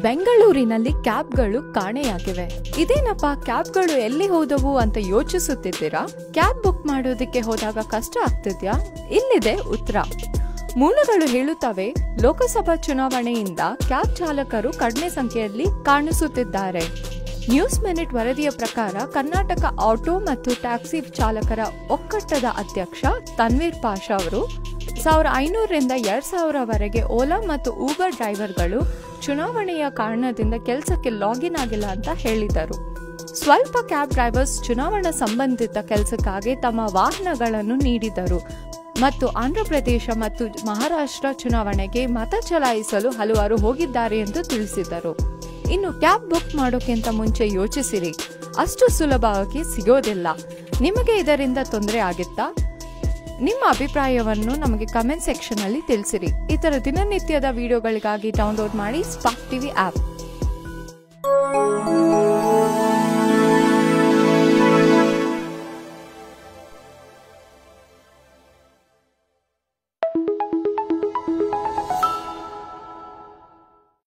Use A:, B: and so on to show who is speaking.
A: ಬೆಂಗಳೂರಿನಲ್ಲಿ ಕ್ಯಾಬ್ಗಳು ಕಾಣೆಯಾಗಿವೆ ಇದೇನಪ್ಪ ಕ್ಯಾಬ್ಗಳು ಎಲ್ಲಿ ಹೋದವು ಅಂತ ಯೋಚಿಸುತ್ತಿದ್ದೀರಾ ಕ್ಯಾಬ್ ಬುಕ್ ಮಾಡೋದಕ್ಕೆ ಹೋದಾಗ ಕಷ್ಟ ಆಗ್ತಿದ್ಯಾ ಇಲ್ಲಿದೆ ಉತ್ತರ ಮೂಲಗಳು ಹೇಳುತ್ತವೆ ಲೋಕಸಭಾ ಚುನಾವಣೆಯಿಂದ ಕ್ಯಾಬ್ ಚಾಲಕರು ಕಡಿಮೆ ಸಂಖ್ಯೆಯಲ್ಲಿ ಕಾಣಿಸುತ್ತಿದ್ದಾರೆ ನ್ಯೂಸ್ ಮಿನಿಟ್ ವರದಿಯ ಪ್ರಕಾರ ಕರ್ನಾಟಕ ಆಟೋ ಮತ್ತು ಟ್ಯಾಕ್ಸಿ ಚಾಲಕರ ಒಕ್ಕೂಟದ ಅಧ್ಯಕ್ಷ ತನ್ವೀರ್ ಪಾಷಾ ಅವರು ಸಾವಿರ ಐನೂರರಿಂದ ಎರಡ್ ಸಾವಿರವರೆಗೆ ಓಲಾ ಮತ್ತು ಊಬರ್ ಡ್ರೈವರ್ಗಳು ಚುನಾವಣೆಯ ಕಾರಣದಿಂದ ಕೆಲಸಕ್ಕೆ ಲಾಗಿನ್ ಆಗಿಲ್ಲ ಅಂತ ಹೇಳಿದರು ಸ್ವಲ್ಪ ಕ್ಯಾಬ್ ಡ್ರೈವರ್ಸ್ ಚುನಾವಣಾ ಸಂಬಂಧಿತ ಕೆಲಸಕ್ಕಾಗಿ ತಮ್ಮ ವಾಹನಗಳನ್ನು ನೀಡಿದರು ಮತ್ತು ಆಂಧ್ರಪ್ರದೇಶ ಮತ್ತು ಮಹಾರಾಷ್ಟ್ರ ಚುನಾವಣೆಗೆ ಮತ ಚಲಾಯಿಸಲು ಹಲವಾರು ಹೋಗಿದ್ದಾರೆ ಎಂದು ತಿಳಿಸಿದರು ಇನ್ನು ಕ್ಯಾಬ್ ಬುಕ್ ಮಾಡೋಕ್ಕಿಂತ ಮುಂಚೆ ಯೋಚಿಸಿರಿ ಅಷ್ಟು ಸುಲಭವಾಗಿ ಸಿಗೋದಿಲ್ಲ ನಿಮಗೆ ಇದರಿಂದ ತೊಂದರೆ ಆಗಿತ್ತಾ ನಿಮ್ಮ ಅಭಿಪ್ರಾಯವನ್ನು ನಮಗೆ ಕಮೆಂಟ್ ಸೆಕ್ಷನ್ ಅಲ್ಲಿ ತಿಳಿಸಿರಿ ಇತರ ದಿನನಿತ್ಯದ ವಿಡಿಯೋಗಳಿಗಾಗಿ ಡೌನ್ಲೋಡ್ ಮಾಡಿ ಸ್ಪಾಕ್ ಟಿವಿ ಆಪ್